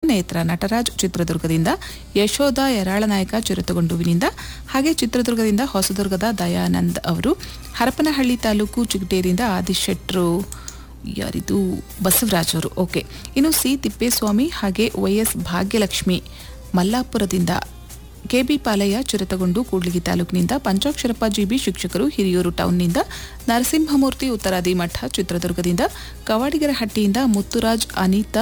ನೇತ್ರ ನಟರಾಜ್ ಚಿತ್ರದುರ್ಗದಿಂದ ಯಶೋಧ ಯರಾಳನಾಯಕ ಚಿರತಗೊಂಡುವಿನಿಂದ ಹಾಗೆ ಚಿತ್ರದುರ್ಗದಿಂದ ಹೊಸದುರ್ಗದ ದಯಾನಂದ್ ಅವರು ಹರಪನಹಳ್ಳಿ ತಾಲೂಕು ಚಿಗಟೇರಿಯಿಂದ ಆದಿಶೆಟ್ರು ಯಾರಿದು ಬಸವರಾಜ್ ಅವರು ಓಕೆ ಇನ್ನು ಸಿ ತಿಪ್ಪೇಸ್ವಾಮಿ ಹಾಗೆ ವೈಎಸ್ ಭಾಗ್ಯಲಕ್ಷ್ಮಿ ಮಲ್ಲಾಪುರದಿಂದ ಕೆಬಿ ಪಾಲಯ್ಯ ಚಿರತಗೊಂಡು ಕೂಡ್ಲಿಗಿ ತಾಲೂಕಿನಿಂದ ಪಂಚಾಕ್ಷರಪ್ಪ ಜಿಬಿ ಶಿಕ್ಷಕರು ಹಿರಿಯೂರು ಟೌನ್ನಿಂದ ನರಸಿಂಹಮೂರ್ತಿ ಉತ್ತರಾದಿ ಮಠ ಚಿತ್ರದುರ್ಗದಿಂದ ಕವಾಡಿಗರಹಟ್ಟಿಯಿಂದ ಮುತ್ತುರಾಜ್ ಅನಿತಾ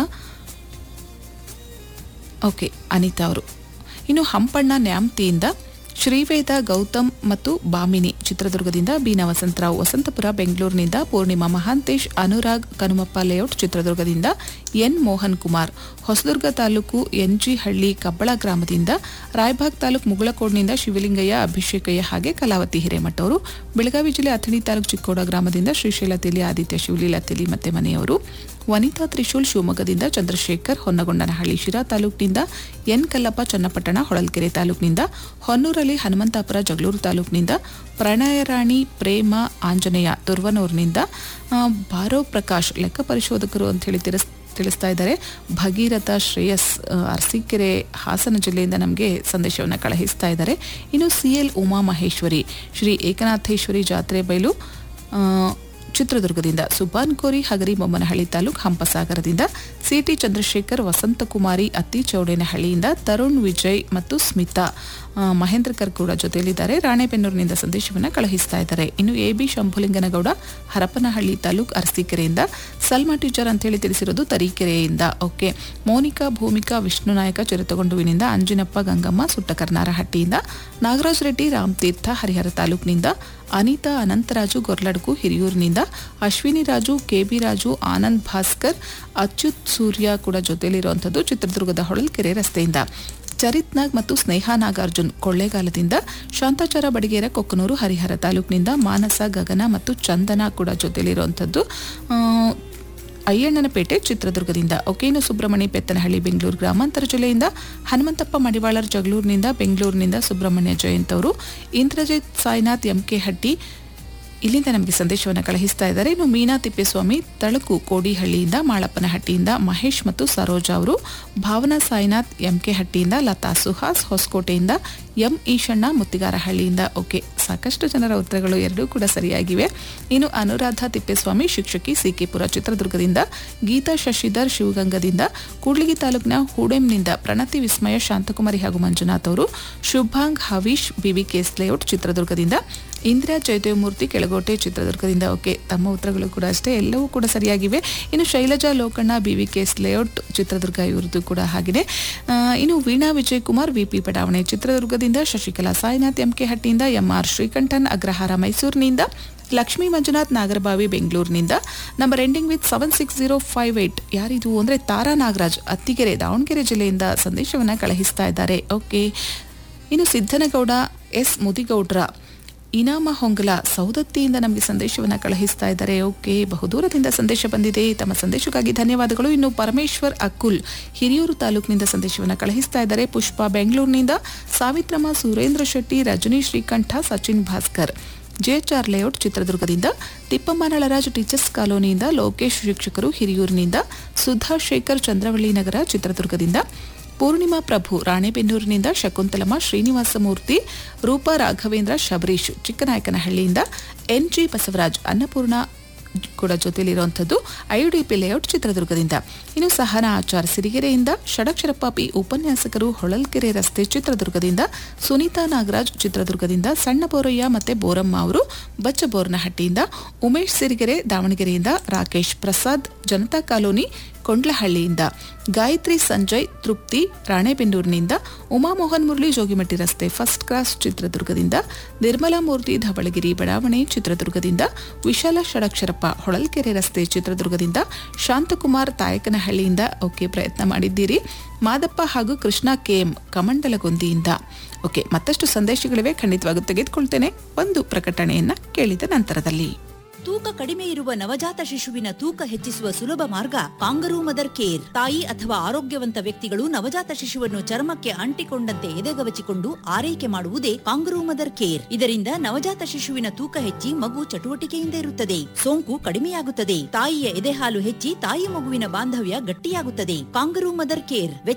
ಓಕೆ ಅನಿತಾ ಅವರು ಇನ್ನು ಹಂಪಣ್ಣ ನ್ಯಾಮ್ತಿಯಿಂದ ಶ್ರೀವೇದ ಗೌತಮ್ ಮತ್ತು ಬಾಮಿನಿ ಚಿತ್ರದುರ್ಗದಿಂದ ಬೀನಾ ವಸಂತರಾವ್ ವಸಂತಪುರ ಬೆಂಗಳೂರಿನಿಂದ ಪೂರ್ಣಿಮಾ ಮಹಾಂತೇಶ್ ಅನುರಾಗ್ ಕನುಮಪ್ಪ ಲೇಔಟ್ ಚಿತ್ರದುರ್ಗದಿಂದ ಎನ್ ಮೋಹನ್ ಕುಮಾರ್ ಹೊಸದುರ್ಗ ತಾಲೂಕು ಎನ್ಜಿಹಳ್ಳಿ ಕಬ್ಬಳ ಗ್ರಾಮದಿಂದ ರಾಯಬಾಗ್ ತಾಲೂಕು ಮುಗಳಕೋಡ್ನಿಂದ ಶಿವಲಿಂಗಯ್ಯ ಅಭಿಷೇಕಯ್ಯ ಹಾಗೆ ಕಲಾವತಿ ಹಿರೇಮಠ ಅವರು ಬೆಳಗಾವಿ ಜಿಲ್ಲೆ ಅಥಣಿ ತಾಲೂಕು ಚಿಕ್ಕೋಡ ಗ್ರಾಮದಿಂದ ಶ್ರೀಶೈಲ ತೆಲಿ ಆದಿತ್ಯ ಶಿವಲೀಲಾ ತೆಲಿ ಮತ್ತೆ ಮನೆಯವರು ವನಿತಾ ತ್ರಿಶೂಲ್ ಶಿವಮೊಗ್ಗದಿಂದ ಚಂದ್ರಶೇಖರ್ ಹೊನ್ನಗೊಂಡನಹಳ್ಳಿ ಶಿರಾ ತಾಲೂಕಿನಿಂದ ಎನ್ ಕಲ್ಲಪ್ಪ ಚನ್ನಪಟ್ಟಣ ಹೊಳಲ್ಕೆರೆ ತಾಲೂಕಿನಿಂದ ಹೊನ್ನೂರಲ್ಲಿ ಹನುಮಂತಾಪುರ ಜಗಳೂರು ತಾಲೂಕಿನಿಂದ ಪ್ರಣಯರಾಣಿ ಪ್ರೇಮ ಆಂಜನೇಯ ತುರ್ವನೂರಿನಿಂದ ಆ, ಬಾರೋ ಪ್ರಕಾಶ್ ಲೆಕ್ಕ ಪರಿಶೋಧಕರು ಅಂತ ಹೇಳಿ ತಿರಸ್ ತಿಳಿಸ್ತಾ ಇದ್ದಾರೆ ಭಗೀರಥ ಶ್ರೇಯಸ್ ಆ, ಅರಸೀಕೆರೆ ಹಾಸನ ಜಿಲ್ಲೆಯಿಂದ ನಮಗೆ ಸಂದೇಶವನ್ನು ಕಳುಹಿಸ್ತಾ ಇದ್ದಾರೆ ಇನ್ನು ಸಿ ಎಲ್ ಉಮಾ ಮಹೇಶ್ವರಿ ಶ್ರೀ ಏಕನಾಥೇಶ್ವರಿ ಜಾತ್ರೆ ಬಯಲು ಆ, ಚಿತ್ರದುರ್ಗದಿಂದ ಸುಬಾನ್ ಕೋರಿ ಹಗರಿ ಬೊಮ್ಮನಹಳ್ಳಿ ತಾಲೂಕು ಹಂಪಸಾಗರದಿಂದ ಸಿಟಿ ಚಂದ್ರಶೇಖರ್ ವಸಂತಕುಮಾರಿ ಅತ್ತಿ ಚೌಡೇನಹಳ್ಳಿಯಿಂದ ತರುಣ್ ವಿಜಯ್ ಮತ್ತು ಸ್ಮಿತಾ ಆ, ಮಹೇಂದ್ರಕರ್ ಕೂಡ ಜೊತೆಯಲ್ಲಿದ್ದಾರೆ ರಾಣೆಬೆನ್ನೂರಿನಿಂದ ಸಂದೇಶವನ್ನು ಕಳುಹಿಸ್ತಾ ಇದ್ದಾರೆ ಇನ್ನು ಎ ಬಿ ಶಂಭುಲಿಂಗನಗೌಡ ಹರಪನಹಳ್ಳಿ ತಾಲೂಕು ಅರಸೀಕೆರೆಯಿಂದ ಸಲ್ಮಾ ಟೀಚರ್ ಅಂತ ಹೇಳಿ ತಿಳಿಸಿರೋದು ತರೀಕೆರೆಯಿಂದ ಓಕೆ ಮೋನಿಕಾ ಭೂಮಿಕಾ ವಿಷ್ಣುನಾಯಕ ಚಿರತಗೊಂಡುವಿನಿಂದ ಅಂಜಿನಪ್ಪ ಗಂಗಮ್ಮ ಸುಟ್ಟಕರ್ನಾರಹಟ್ಟಿಯಿಂದ ನಾಗರಾಜ್ ರೆಡ್ಡಿ ರಾಮತೀರ್ಥ ಹರಿಹರ ತಾಲೂಕಿನಿಂದ ಅನಿತಾ ಅನಂತರಾಜು ಗೊರ್ಲಡ್ಕು ಹಿರಿಯೂರಿನಿಂದ ಅಶ್ವಿನಿ ರಾಜು ಕೆಬಿ ರಾಜು ಆನಂದ್ ಭಾಸ್ಕರ್ ಅಚ್ಯುತ್ ಸೂರ್ಯ ಕೂಡ ಜೊತೆಲಿರುವಂಥದ್ದು ಚಿತ್ರದುರ್ಗದ ಹೊಳಲ್ಕೆರೆ ರಸ್ತೆಯಿಂದ ಚರಿತ್ ನಾಗ್ ಮತ್ತು ಸ್ನೇಹ ನಾಗಾರ್ಜುನ್ ಕೊಳ್ಳೇಗಾಲದಿಂದ ಶಾಂತಾಚಾರ ಬಡಿಗೇರ ಕೊಕ್ಕನೂರು ಹರಿಹರ ತಾಲೂಕಿನಿಂದ ಮಾನಸ ಗಗನ ಮತ್ತು ಚಂದನ ಕೂಡ ಜೊತೆಲಿರುವಂಥದ್ದು ಆ, ಅಯ್ಯಣ್ಣನಪೇಟೆ ಚಿತ್ರದುರ್ಗದಿಂದ ಒಕೇನು ಸುಬ್ರಹ್ಮಣ್ಯ ಪೆತ್ತನಹಳ್ಳಿ ಬೆಂಗಳೂರು ಗ್ರಾಮಾಂತರ ಜಿಲ್ಲೆಯಿಂದ ಹನುಮಂತಪ್ಪ ಮಡಿವಾಳರ್ ಜಗಳೂರಿನಿಂದ ಬೆಂಗಳೂರಿನಿಂದ ಸುಬ್ರಹ್ಮಣ್ಯ ಜಯಂತ್ ಅವರು ಇಂದ್ರಜಿತ್ ಸಾಯಿನಾಥ್ ಎಂಕೆ ಹಟ್ಟಿ ಇಲ್ಲಿಂದ ನಮಗೆ ಸಂದೇಶವನ್ನು ಕಳುಹಿಸ್ತಾ ಇದ್ದಾರೆ ಇನ್ನು ಮೀನಾ ತಿಪ್ಪೇಸ್ವಾಮಿ ತಳಕು ಕೋಡಿಹಳ್ಳಿಯಿಂದ ಮಾಳಪ್ಪನಹಟ್ಟಿಯಿಂದ ಮಹೇಶ್ ಮತ್ತು ಸರೋಜಾ ಅವರು ಭಾವನಾ ಸಾಯಿನಾಥ್ ಎಂಕೆ ಹಟ್ಟಿಯಿಂದ ಲತಾ ಸುಹಾಸ್ ಹೊಸಕೋಟೆಯಿಂದ ಎಂ ಈಶಣ್ಣ ಮುತ್ತಿಗಾರಹಳ್ಳಿಯಿಂದ ಓಕೆ ಸಾಕಷ್ಟು ಜನರ ಉತ್ತರಗಳು ಎರಡೂ ಕೂಡ ಸರಿಯಾಗಿವೆ ಇನ್ನು ಅನುರಾಧ ತಿಪ್ಪೇಸ್ವಾಮಿ ಶಿಕ್ಷಕಿ ಸಿಕೆಪುರ ಚಿತ್ರದುರ್ಗದಿಂದ ಗೀತಾ ಶಶಿಧರ್ ಶಿವಗಂಗದಿಂದ ಕೂಡ್ಲಿಗಿ ತಾಲೂಕಿನ ಹೂಡೆಂನಿಂದ ಪ್ರಣತಿ ವಿಸ್ಮಯ ಶಾಂತಕುಮಾರಿ ಹಾಗೂ ಮಂಜುನಾಥ್ ಅವರು Shubhang Havish B V K S layout ಚಿತ್ರದುರ್ಗದಿಂದ ಇಂದಿರಾ ಜಯದೇವಮೂರ್ತಿ ಕೆಳಗೋಟೆ ಚಿತ್ರದುರ್ಗದಿಂದ ಓಕೆ ತಮ್ಮ ಉತ್ತರಗಳು ಕೂಡ ಅಷ್ಟೇ ಎಲ್ಲವೂ ಕೂಡ ಸರಿಯಾಗಿವೆ ಇನ್ನು Shailaja Lokanna B V K S layout Chitradurga ಇವ್ರದ್ದು ಕೂಡ ಹಾಗಿದೆ ಆ, ಇನ್ನು ವೀಣಾ ವಿಜಯ್ ಕುಮಾರ್ ವಿಪಿ ಬಡಾವಣೆ ಚಿತ್ರದುರ್ಗದಿಂದ ಶಶಿಕಲಾ ಸಾಯಿನಾಥ್ ಎಂಕೆ ಹಟ್ಟಿಯಿಂದ ಎಂಆರ್ ಶ್ರೀಕಂಠನ್ ಅಗ್ರಹಾರ ಮೈಸೂರಿನಿಂದ ಲಕ್ಷ್ಮೀ ಮಂಜುನಾಥ್ ನಾಗರಬಾವಿ ಬೆಂಗಳೂರಿನಿಂದ number ending with seven six zero five eight ಯಾರಿದು ಅಂದರೆ ತಾರಾ ನಾಗರಾಜ್ ಅತ್ತಿಗೆರೆ ದಾವಣಗೆರೆ ಜಿಲ್ಲೆಯಿಂದ ಸಂದೇಶವನ್ನು ಕಳುಹಿಸ್ತಾ ಇದ್ದಾರೆ ಓಕೆ ಇನ್ನು ಸಿದ್ದನಗೌಡ ಎಸ್ ಮುದಿಗೌಡ್ರ ಇನಾಮ ಹೊಂಗಲ ಸೌದತ್ತಿಯಿಂದ ನಮಗೆ ಸಂದೇಶವನ್ನು ಕಳುಹಿಸ್ತಾ ಇದ್ದಾರೆ ಓಕೆ ಬಹುದೂರದಿಂದ ಸಂದೇಶ ಬಂದಿದೆ ತಮ್ಮ ಸಂದೇಶಕ್ಕಾಗಿ ಧನ್ಯವಾದಗಳು ಇನ್ನು ಪರಮೇಶ್ವರ್ ಅಕ್ಕುಲ್ ಹಿರಿಯೂರು ತಾಲೂಕಿನಿಂದ ಸಂದೇಶವನ್ನು ಕಳುಹಿಸ್ತಾ ಇದ್ದಾರೆ ಪುಷ್ಪ ಬೆಂಗಳೂರಿನಿಂದ ಸಾವಿತ್ರಮ್ಮ ಸುರೇಂದ್ರ ಶೆಟ್ಟಿ ರಜನಿ ಶ್ರೀಕಂಠ ಸಚಿನ್ ಭಾಸ್ಕರ್ ಜೆಎಚ್ಆರ್ ಲೇಔಟ್ ಚಿತ್ರದುರ್ಗದಿಂದ ತಿಪ್ಪಮ್ಮ ನಳರಾಜ್ ಟೀಚರ್ಸ್ ಕಾಲೋನಿಯಿಂದ ಲೋಕೇಶ್ ಶಿಕ್ಷಕರು ಹಿರಿಯೂರಿನಿಂದ ಸುಧಾ ಶೇಖರ್ ಚಂದ್ರವಳ್ಳಿ ನಗರ ಚಿತ್ರದುರ್ಗದಿಂದ ಪೂರ್ಣಿಮಾ ಪ್ರಭು ರಾಣೆಬೆನ್ನೂರಿನಿಂದ ಶಕುಂತಲಮ್ಮ ಶ್ರೀನಿವಾಸಮೂರ್ತಿ ರೂಪಾ ರಾಘವೇಂದ್ರ ಶಬರೀಶ್ ಚಿಕ್ಕನಾಯಕನಹಳ್ಳಿಯಿಂದ ಎನ್ಜಿ ಬಸವರಾಜ್ ಅನ್ನಪೂರ್ಣ ಕೂಡ ಜೊತೆಲಿರುವಂಥದ್ದು ಐಯುಡಿಪಿ ಲೇಔಟ್ ಚಿತ್ರದುರ್ಗದಿಂದ ಇನ್ನು ಸಹನಾ ಆಚಾರ್ ಸಿರಿಗೆರೆಯಿಂದ ಷಡಕ್ಷರಪ್ಪ ಪಿ ಉಪನ್ಯಾಸಕರು ಹೊಳಲ್ಕೆರೆ ರಸ್ತೆ ಚಿತ್ರದುರ್ಗದಿಂದ ಸುನೀತಾ ನಾಗರಾಜ್ ಚಿತ್ರದುರ್ಗದಿಂದ ಸಣ್ಣ ಬೋರಯ್ಯ ಮತ್ತೆ ಬೋರಮ್ಮ ಅವರು ಬಚ್ಚಬೋರ್ನಹಟ್ಟಿಯಿಂದ ಉಮೇಶ್ ಸಿರಿಗೆರೆ ದಾವಣಗೆರೆಯಿಂದ ರಾಕೇಶ್ ಪ್ರಸಾದ್ ಜನತಾ ಕಾಲೋನಿ ಕೊಂಡ್ಲಹಳ್ಳಿಯಿಂದ ಗಾಯತ್ರಿ ಸಂಜಯ್ ತೃಪ್ತಿ ರಾಣೆಬೆನ್ನೂರಿನಿಂದ ಉಮಾಮೋಹನ್ ಮುರಳಿ ಜೋಗಿಮಟ್ಟಿ ರಸ್ತೆ ಫಸ್ಟ್ ಕ್ಲಾಸ್ ಚಿತ್ರದುರ್ಗದಿಂದ ನಿರ್ಮಲಾ ಮೂರ್ತಿ ಧವಳಗಿರಿ ಬಡಾವಣೆ ಚಿತ್ರದುರ್ಗದಿಂದ ವಿಶಾಲ ಷಡಕ್ಷರಪ್ಪ ಹೊಳಲ್ಕೆರೆ ರಸ್ತೆ ಚಿತ್ರದುರ್ಗದಿಂದ ಶಾಂತಕುಮಾರ್ ತಾಯಕನಹಳ್ಳಿಯಿಂದ ಓಕೆ ಪ್ರಯತ್ನ ಮಾಡಿದ್ದೀರಿ ಮಾದಪ್ಪ ಹಾಗೂ ಕೃಷ್ಣ ಕೆಎಂ ಕಮಂಡಲಗೊಂದಿಯಿಂದ ಓಕೆ ಮತ್ತಷ್ಟು ಸಂದೇಶಗಳಿವೆ ಖಂಡಿತವಾಗಿ ತೆಗೆದುಕೊಳ್ತೇನೆ ಒಂದು ಪ್ರಕಟಣೆಯನ್ನ ಕೇಳಿದ ನಂತರದಲ್ಲಿ ತೂಕ ಕಡಿಮೆ ಇರುವ ನವಜಾತ ಶಿಶುವಿನ ತೂಕ ಹೆಚ್ಚಿಸುವ ಸುಲಭ ಮಾರ್ಗ ಕಾಂಗರೂ ಮದರ್ ಕೇರ್ ತಾಯಿ ಅಥವಾ ಆರೋಗ್ಯವಂತ ವ್ಯಕ್ತಿಗಳು ನವಜಾತ ಶಿಶುವನ್ನು ಚರ್ಮಕ್ಕೆ ಅಂಟಿಕೊಂಡಂತೆ ಎದೆಗವಚಿಕೊಂಡು ಆರೈಕೆ ಮಾಡುವುದೇ ಕಾಂಗರೂ ಮದರ್ ಕೇರ್ ಇದರಿಂದ ನವಜಾತ ಶಿಶುವಿನ ತೂಕ ಹೆಚ್ಚಿ ಮಗು ಚಟುವಟಿಕೆಯಿಂದ ಇರುತ್ತದೆ ಸೋಂಕು ಕಡಿಮೆಯಾಗುತ್ತದೆ ತಾಯಿಯ ಎದೆಹಾಲು ಹೆಚ್ಚಿ ತಾಯಿ ಮಗುವಿನ ಬಾಂಧವ್ಯ ಗಟ್ಟಿಯಾಗುತ್ತದೆ ಕಾಂಗರೂ ಮದರ್ ಕೇರ್